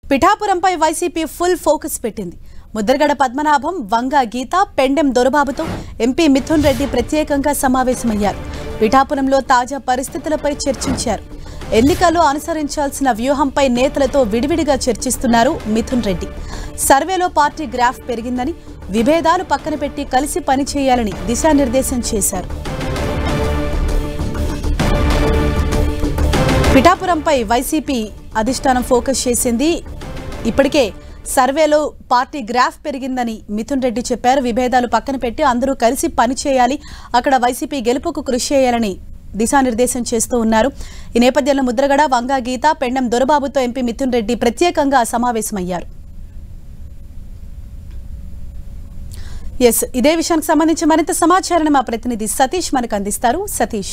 పిఠాపురంపై YCP full focus పెట్టింది ముద్రగడ పద్మనాభం వంగ గీత పెండెం దొరబాబుతో MP Mithun Reddy ప్రత్యేకంగా సమావేశమయ్యారు పిఠాపురంలో తాజా పరిస్థితులపై చర్చించారు ఎన్నికల్లో అనుసరించాల్సిన వ్యూహంపై నేతలతో విడివిడిగా చర్చిస్తున్నారు మిథున్ రెడ్డి సర్వేలో పార్టీ గ్రాఫ్ పెరిగిందని విభేదాలు పక్కన పెట్టి కలిసి పనిచేయాలని దిశానిర్దేశం చేశారు పిఠాపురంపై వైసీపీ అధిష్టానం ఫోకస్ చేసింది ఇప్పటికే సర్వేలో పార్టీ గ్రాఫ్ పెరిగిందని మిథున్ రెడ్డి చెప్పారు విభేదాలు పక్కన పెట్టి అందరూ కలిసి పనిచేయాలి అక్కడ వైసీపీ గెలుపుకు కృషి చేయాలని దిశానిర్దేశం చేస్తూ ఉన్నారు ఈ నేపథ్యంలో ముద్రగడ వంగా గీత పెండం దొరబాబుతో ఎంపీ మిథున్ రెడ్డి ప్రత్యేకంగా సమావేశమయ్యారు ఎస్ ఇదే విషయానికి సంబంధించి మరింత సమాచారాన్ని మా ప్రతినిధి సతీష్ మనకు అందిస్తారు సతీష్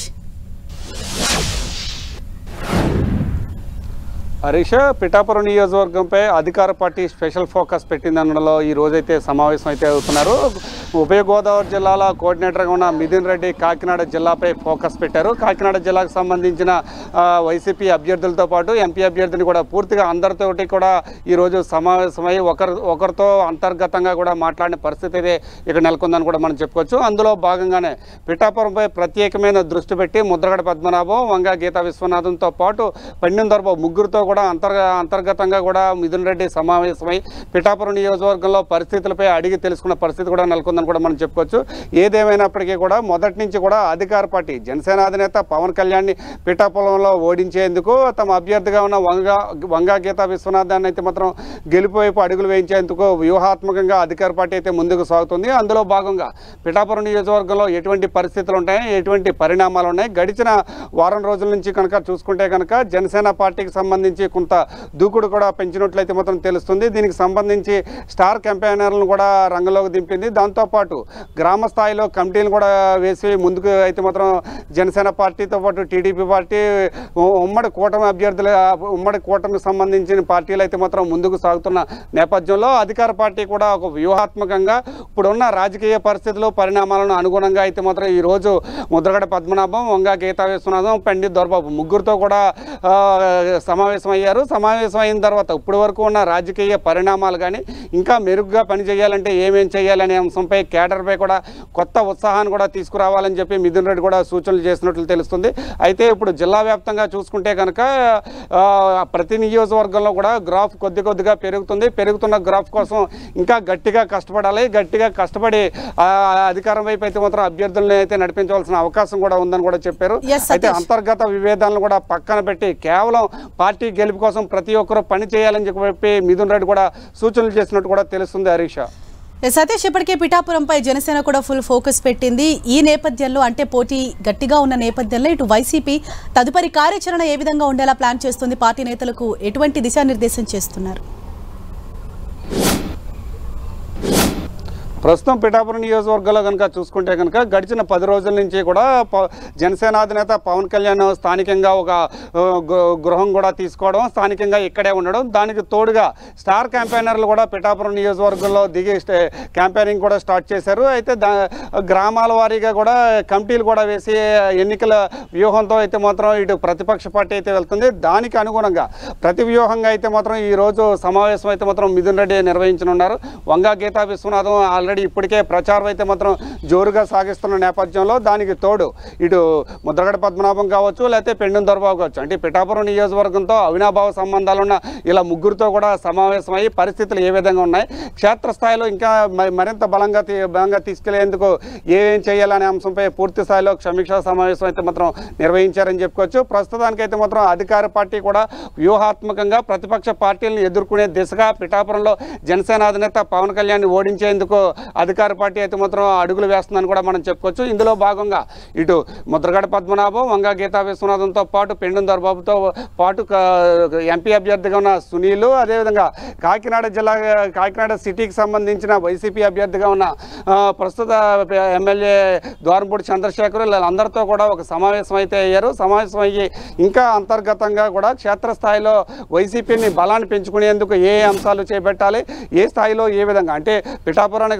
హరీష్ పిఠాపురం నియోజకవర్గంపై అధికార పార్టీ స్పెషల్ ఫోకస్ పెట్టిందనడంలో ఈ రోజైతే సమావేశం అయితే అవుతున్నారు ఉభయ గోదావరి జిల్లాల కోఆర్డినేటర్గా ఉన్న మిథున్ రెడ్డి కాకినాడ జిల్లాపై ఫోకస్ పెట్టారు కాకినాడ జిల్లాకు సంబంధించిన ఆ, వైసీపీ అభ్యర్థులతో పాటు ఎంపీ అభ్యర్థిని కూడా పూర్తిగా అందరితోటి కూడా ఈరోజు సమావేశమై ఒకరు ఒకరితో అంతర్గతంగా కూడా మాట్లాడిన పరిస్థితి అయితే ఇక్కడ నెలకొందని కూడా మనం చెప్పుకోవచ్చు అందులో భాగంగానే పిఠాపురంపై ప్రత్యేకమైన దృష్టి పెట్టి ముద్రగడ పద్మనాభం వంగ గీతా విశ్వనాథంతో పాటు పండిన దొరబాబు ముగ్గురితో కూడా అంతర్గ అంతర్గతంగా కూడా మిథున్ రెడ్డి సమావేశమై పిఠాపురం నియోజకవర్గంలో పరిస్థితులపై అడిగి తెలుసుకున్న పరిస్థితి కూడా నెలకొందని కూడా మనం చెప్పుకోవచ్చు ఏదేమైనప్పటికీ కూడా మొదటి నుంచి కూడా అధికార పార్టీ జనసేన అధినేత పవన్ కళ్యాణ్ని పిఠాపురంలో ఓడించేందుకు తమ అభ్యర్థిగా ఉన్న వంగ వంగా గీతా విశ్వనాథాన్ని అయితే మాత్రం గెలుపు వైపు అడుగులు వేయించేందుకు వ్యూహాత్మకంగా అధికార పార్టీ అయితే ముందుకు సాగుతుంది అందులో భాగంగా పిఠాపురం నియోజకవర్గంలో ఎటువంటి పరిస్థితులు ఉంటాయి ఎటువంటి పరిణామాలు ఉన్నాయి గడిచిన వారం రోజుల నుంచి కనుక చూసుకుంటే కనుక జనసేన పార్టీకి సంబంధించి కొంత దూకుడు కూడా పెంచినట్లయితే మాత్రం తెలుస్తుంది దీనికి సంబంధించి స్టార్ క్యాంపెయినర్లను కూడా రంగంలోకి దింపింది దాంతోపాటు గ్రామ స్థాయిలో కమిటీలు కూడా వేసి ముందుకు అయితే మాత్రం జనసేన పార్టీతో పాటు టీడీపీ పార్టీ ఉ- ఉమ్మడి కూటమి అభ్యర్థుల ఉమ్మడి కూటమికి సంబంధించిన పార్టీలు అయితే మాత్రం ముందుకు సాగుతున్న నేపథ్యంలో అధికార పార్టీ కూడా ఒక వ్యూహాత్మకంగా ఇప్పుడున్న రాజకీయ పరిస్థితులు పరిణామాలను అనుగుణంగా అయితే మాత్రం ఈరోజు ముద్రగడ పద్మనాభం వంగ గీతా విశ్వనాథం పండిత్ దొరబాబు ముగ్గురితో కూడా ఆ, సమావేశం అయ్యారు సమావేశం అయిన తర్వాత ఇప్పటి వరకు ఉన్న రాజకీయ పరిణామాలు కానీ ఇంకా మెరుగ్గా పనిచేయాలంటే ఏమేం చేయాలనే అంశంపై కేడర్పై కూడా కొత్త ఉత్సాహాన్ని కూడా తీసుకురావాలని చెప్పి మిథున్ రెడ్డి కూడా సూచనలు చేసినట్లు తెలుస్తుంది అయితే ఇప్పుడు జిల్లా వ్యాప్తంగా చూసుకుంటే కనుక ఆ, ప్రతి నియోజకవర్గంలో కూడా గ్రాఫ్ కొద్ది కొద్దిగా పెరుగుతుంది పెరుగుతున్న గ్రాఫ్ కోసం ఇంకా గట్టిగా కష్టపడాలి గట్టిగా కష్టపడి ఆ, అధికారం వైపు అయితే మాత్రం అభ్యర్థులను అయితే నడిపించవలసిన అవకాశం కూడా ఉందని కూడా చెప్పారు Yes, అయితే సతీష్. అంతర్గత విభేదాలను కూడా పక్కన పెట్టి కేవలం పార్టీ గెలుపు కోసం ప్రతి ఒక్కరూ పని చేయాలని చెప్పి మిథున్ రెడ్డి కూడా సూచనలు చేసినట్టు కూడా తెలుస్తుంది హరీష ఎస్, సతీష్ ఇప్పటికే పిఠాపురంపై జనసేన కూడా ఫుల్ ఫోకస్ పెట్టింది ఈ నేపథ్యంలో అంటే పోటీ గట్టిగా ఉన్న నేపథ్యంలో ఇటు వైసీపీ తదుపరి కార్యాచరణ ఏ విధంగా ఉండేలా ప్లాన్ చేస్తుంది పార్టీ నేతలకు ఎటువంటి దిశానిర్దేశం చేస్తున్నారు ప్రస్తుతం పిఠాపురం నియోజకవర్గంలో కనుక చూసుకుంటే కనుక గడిచిన పది రోజుల నుంచి కూడా ప- జనసేన అధినేత పవన్ కళ్యాణ్ స్థానికంగా ఒక ఆ, గృ- గృహం కూడా తీసుకోవడం స్థానికంగా ఇక్కడే ఉండడం దానికి తోడుగా స్టార్ క్యాంపెయినర్లు కూడా పిఠాపురం నియోజకవర్గంలో దిగి స్టే- క్యాంపెయినింగ్ కూడా స్టార్ట్ చేశారు అయితే దా గ్రామాల వారీగా కూడా కమిటీలు కూడా వేసి ఎన్నికల వ్యూహంతో అయితే మాత్రం ఇటు ప్రతిపక్ష పార్టీ అయితే వెళ్తుంది దానికి అనుగుణంగా ప్రతి వ్యూహంగా అయితే మాత్రం ఈ రోజు సమావేశం అయితే మాత్రం మిథున్ రెడ్డి నిర్వహించనున్నారు వంగా గీతా విశ్వనాథం ఆల్రెడీ ఇప్పటికే ప్రచారం అయితే మాత్రం జోరుగా సాగిస్తున్న నేపథ్యంలో దానికి తోడు ఇటు ముద్రగడ పద్మనాభం కావచ్చు లేకపోతే పెండుం దొరబాబు కావచ్చు అంటే పిఠాపురం నియోజకవర్గంతో అవినాభావ సంబంధాలున్న ఇలా ముగ్గురితో కూడా సమావేశమై పరిస్థితులు ఏ విధంగా ఉన్నాయి క్షేత్రస్థాయిలో ఇంకా మ- మరింత బలంగా తీ- బలంగా తీసుకెళ్లేందుకు ఏం చేయాలనే అంశంపై పూర్తి స్థాయిలో సమీక్షా సమావేశం అయితే మాత్రం నిర్వహించారని చెప్పుకోవచ్చు ప్రస్తుతానికి అయితే మాత్రం అధికార పార్టీ కూడా వ్యూహాత్మకంగా ప్రతిపక్ష పార్టీలను ఎదుర్కొనే దిశగా పిఠాపురంలో జనసేన అధినేత పవన్ కళ్యాణ్ ఓడించేందుకు అధికార పార్టీ అయితే మాత్రం అడుగులు వేస్తుందని కూడా మనం చెప్పుకోవచ్చు ఇందులో భాగంగా ఇటు ముద్రగడ పద్మనాభం వంగ గీతా విశ్వనాథంతో పాటు పెండుం దొరబాబుతో పాటు క- ఎంపీ అభ్యర్థిగా ఉన్న సునీలు అదేవిధంగా కాకినాడ జిల్లా కాకినాడ సిటీకి సంబంధించిన వైసీపీ అభ్యర్థిగా ఉన్న ఆ, ప్రస్తుత ఎమ్మెల్యే ద్వారంపూడి చంద్రశేఖర్ వీళ్ళందరితో కూడా ఒక సమావేశం అయితే అయ్యారు సమావేశం అయ్యి ఇంకా అంతర్గతంగా కూడా క్షేత్రస్థాయిలో వైసీపీని బలాన్ని పెంచుకునేందుకు ఏ అంశాలు చేపట్టాలి ఏ స్థాయిలో ఏ విధంగా అంటే పిఠాపురానికి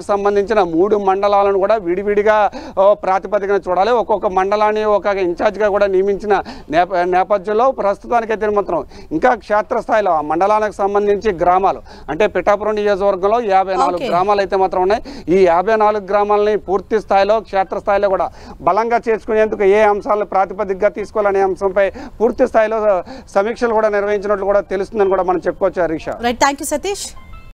సంబంధించిన మూడు మండలాలను కూడా విడివిడిగా ఓ, ప్రాతిపదికన చూడాలి ఒక్కొక్క మండలాన్ని ఒక ఇన్ఛార్జిగా కూడా నియమించిన నేప నేపథ్యంలో ప్రస్తుతానికైతే మాత్రం ఇంకా క్షేత్రస్థాయిలో ఆ మండలానికి సంబంధించి గ్రామాలు అంటే పిఠాపురం నియోజకవర్గంలో యాభై నాలుగు Okay. గ్రామాలు అయితే మాత్రం ఉన్నాయి ఈ యాభై నాలుగు గ్రామాలని పూర్తి స్థాయిలో క్షేత్రస్థాయిలో కూడా బలంగా చేర్చుకునేందుకు ఏ అంశాలను ప్రాతిపదికగా తీసుకోవాలనే అంశంపై పూర్తి స్థాయిలో సమీక్షలు కూడా నిర్వహించినట్లు కూడా తెలుస్తుందని కూడా మనం చెప్పుకోవచ్చు Harisha right thank you Satish